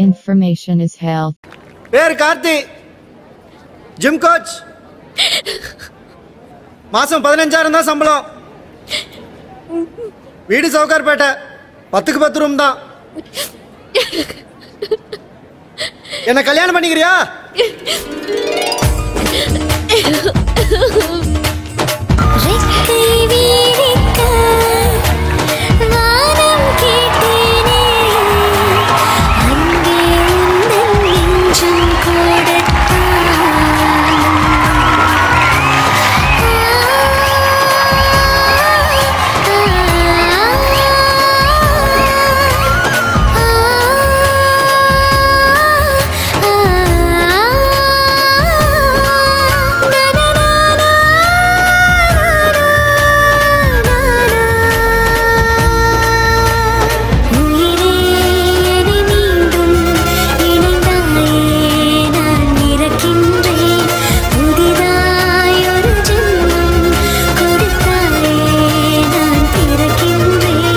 Information is health. பேர் Karthi gym coach மாசம் பதினஞ்சாயிரம் தான் சம்பளம் வீடு சவுகார்பேட்டை பத்துக்கு பத்து ரூம் தான் என்ன கல்யாணம் பண்ணிக்கிறியா ரெக்கை வீரிக்க வானம் கேட்டேனே அங்கே உந்தன் நெஞ்சம் உயிரே என்னை மீண்டும் இணைந்தாயே நான் இறக்கின்றேன் புதிதாய் ஒரு ஜென்மம் கொடுத்தாயே நான் பிறக்கின்றேன்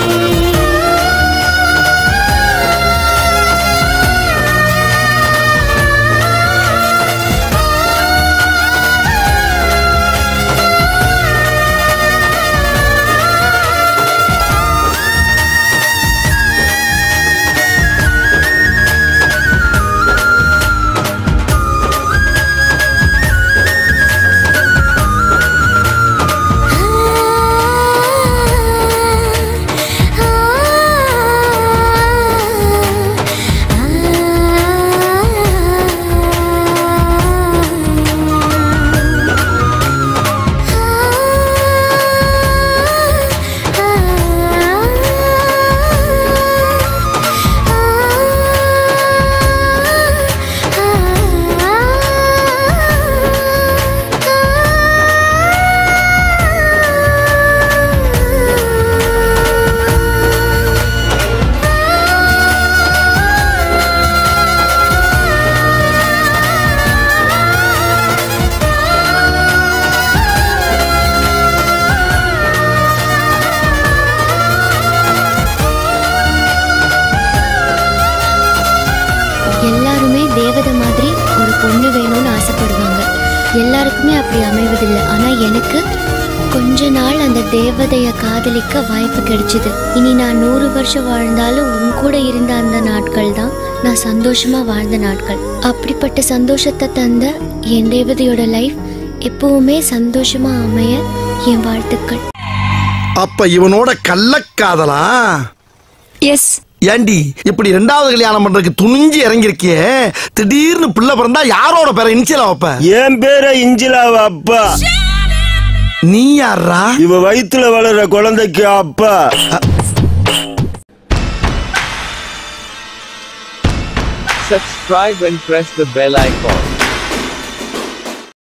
எல்லாருமே தேவதை மாதிரி ஒரு பொண்ணு வேணும்னு ஆசைப்படுவாங்க எல்லாருக்குமே அப்படி அமைவதில்லை ஆனா எனக்கு கொஞ்ச நாள் அந்த தேவதைய காதலிக்க வாய்ப்பு கிடைச்சது இனி நான் நூறு வருஷம் வாழ்ந்தாலும் உன் கூட இருந்த அந்த நாட்கள் தான் நான் சந்தோஷமா வாழ்ந்த நாட்கள் அப்படிப்பட்ட சந்தோஷத்தை தந்த என் தேவதையோட லைஃப் எப்பவுமே சந்தோஷமா அமைய என் வாழ்த்துக்கள் அப்ப இவனோட கள்ளக்காதலா எஸ் ஏண்டி இப்படி ரெண்டாவது கல்யாணம் பண்றதுக்கு துணிஞ்சு இறங்கிருக்கியே திடீர்னு பிள்ளை பிறந்தா யாரோட பேரை இனிச்சலா வைப்ப என் பேர இஞ்சிலாவ அப்பா நீ யாரா இவ வயித்துல வளர்ற குழந்தைக்கு அப்பா Subscribe and press the bell icon.